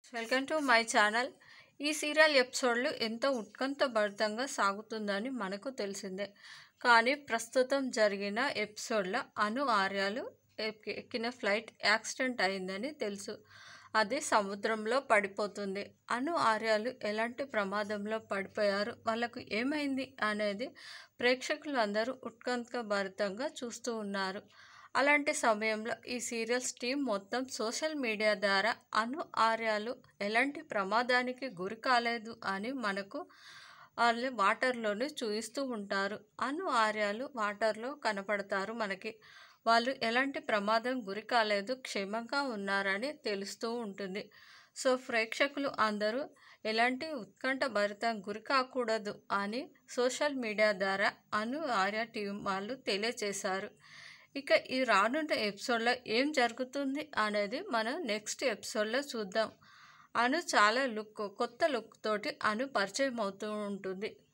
welcome to my channel ఈ serial ఎపిసోడ్లు ఎంతో ఉత్కంఠభరితంగా సాగుతుందని మనకు తెలిసిందే కానీ ప్రస్తుతం జరిగిన ఎపిసోడ్లో అను ఆర్యాలు ఎక్కి- ఎక్కిన ఫ్లైట్ యాక్సిడెంట్ అయిందని తెలుసు అది సముద్రంలో పడిపోతుంది అను ఆర్యాలు ఎలాంటి ప్రమాదంలో పడిపోయారు వాళ్ళకు ఏమైంది అనేది ప్రేక్షకులు అందరూ ఉత్కంఠభరితంగా చూస్తూ ఉన్నారు అలాంటి సమయంలో ఈ సీరియల్స్ టీం మొత్తం సోషల్ మీడియా ద్వారా అను ఆర్యాలు ఎలాంటి ప్రమాదానికి గురి కాలేదు అని మనకు వాళ్ళు వాటర్లోనే చూపిస్తూ ఉంటారు అను ఆర్యాలు వాటర్లో కనపడతారు మనకి వాళ్ళు ఎలాంటి ప్రమాదం గురి కాలేదు క్షేమంగా ఉన్నారని తెలుస్తూ ఉంటుంది సో ప్రేక్షకులు అందరూ ఎలాంటి ఉత్కంఠ భరితం గురి కాకూడదు అని సోషల్ మీడియా ద్వారా అను ఆర్య టీం వాళ్ళు తెలియజేశారు ఇక ఈ రానున్న ఎపిసోడ్లో ఏం జరుగుతుంది అనేది మనం నెక్స్ట్ ఎపిసోడ్లో చూద్దాం అను చాలా లుక్ కొత్త లుక్ తోటి అను పరిచయం అవుతూ ఉంటుంది